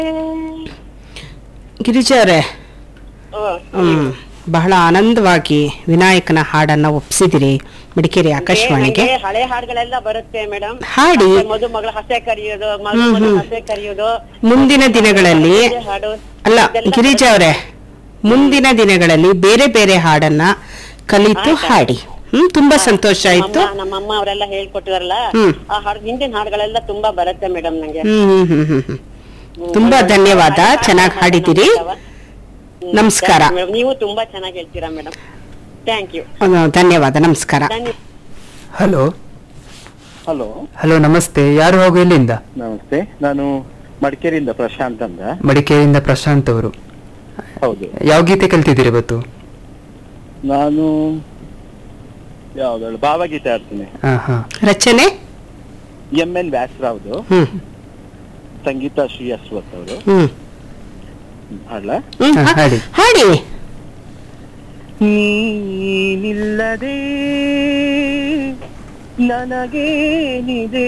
ಗಿರಿಜಾ ಅವರೇ ಹ್ಮ್ ಬಹಳ ಆನಂದವಾಗಿ ವಿನಾಯಕನ ಹಾಡನ್ನ ಒಪ್ಸಿದಿರಿ ಮಡಿಕೇರಿ ಆಕಾಶವಾಣಿಗೆ ನಂಗೆ ಹಳೆ ಹಾಡುಗಳೆಲ್ಲ ಬರುತ್ತೆ ಮೇಡಮ್ ಹಾಡಿ. ಮದುಮಗಳ ಹಸೆ ಕರೆಯೋದು ಮಗು ಹ್ಮ್, ಮಗು ಹ್ಮ್. ಹಸೆ ಕರೆಯೋದು ಮುಂದಿನ ದಿನಗಳಲ್ಲಿ ಅದೇ ಹಾಡು ಅಲ್ಲ ಇದೆಲ್ಲ ಗಿರಿಜಾ ಅವರೇ ಮುಂದಿನ ದಿನಗಳಲ್ಲಿ ಬೇರೆ ಬೇರೆ ಹಾಡನ್ನ ಕಲಿತು ಆಯ್ತು. ಹಾಡಿ ಹ್ಮ್ ತುಂಬಾ ಸಂತೋಷ ಆಯ್ತು ನಮ್ಮಮ್ಮ- ನಮ್ಮಮ್ಮ ಅವರೆಲ್ಲ ಹೇಳ್ಕೊಟ್ಟಿದಾರಲ್ಲ ಹ್ಮ್. ಆ ಹಾಡು ಹಿಂದಿನ ಹಾಡುಗಳೆಲ್ಲ ತುಂಬಾ ಬರುತ್ತೆ ಮೇಡಮ್ ನಂಗೆ ಹ್ಮ್ ಹ್ಮ್ ಹ್ಮ್ ಹ್ಮ್ ಹ್ಮ್ ತುಂಬಾ ಧನ್ಯವಾದ ಚೆನ್ನಾಗಿ ಹಾಡಿದ್ದೀರಿ ಹ್ಮ್, ನಮಸ್ಕಾರ. thank you madam. ನೀವು ತುಂಬಾ ಚೆನ್ನಾಗಿ ಹೇಳ್ತೀರಾ ಮೇಡಮ್ ಥ್ಯಾಂಕ್ ಯು ಅಹ್, ಧನ್ಯವಾದ ನಮಸ್ಕಾರ ಧನ್ಯ ಹಲೋ ಹಲೋ ಹಲೋ ನಮಸ್ತೆ ಯಾರು ಹಾಗೂ ಎಲ್ಲಿಂದ ನಮಸ್ತೆ ನಾನು ಮಡಿಕೇರಿಯಿಂದ ಪ್ರಶಾಂತ್ ಅಂತ ಮಡಿಕೇರಿಯಿಂದ ಪ್ರಶಾಂತ್ ಅವರು ಹೌದು ಯಾವ ಗೀತೆ ಕಲ್ತಿದ್ದೀರಿ ಇವತ್ತು ನಾನು ಯಾವ್ದು ಭಾವಗೀತೆ ಆಡ್ತೀನಿ ಹಾ ಹಾ ರಚನೆ ಎಂ ಎನ್ ವ್ಯಾಸರಾವ್ದು ಹ್ಮ್ ಸಂಗೀತ ಶ್ರೀ ಅಶ್ವಥ್ ಅವರು ಹ್ಮ್ ಹಾಡ್ಲ ಹ್ಮ್ ಹಾ, ಹಾ- ಹಾಡಿ. ಹಾಡಿ ನೀನಿಲ್ಲದೆ ನನಗೇನಿದೆ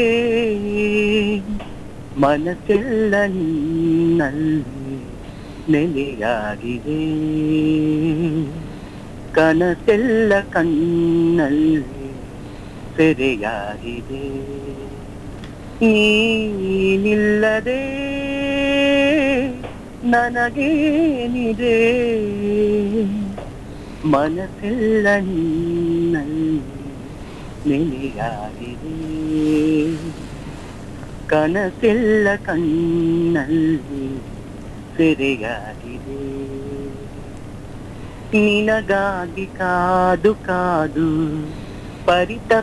ಮನಸ್ಸೆಲ್ಲ ನಿನ್ನಲ್ಲಿ ನೆಲೆಯಾಗಿದೆ ಕನಸೆಲ್ಲ ಕಣ್ಣಲ್ಲಿ ಸೆರೆಯಾಗಿದೆ ನೀನಿಲ್ಲದೆ ನನಗೇನಿದೆ ಮನಸ್ಸೆಲ್ಲ ನಿನ್ನಲ್ಲಿ ನೆಲೆಯಾಗಿದೆ ಕನಸೆಲ್ಲ ಕಣ್ಣಲ್ಲಿ ಸೆರೆಯಾಗಿದೆ ನಿನಗಾಗಿ ಕಾದು ಕಾದು ಪರಿತ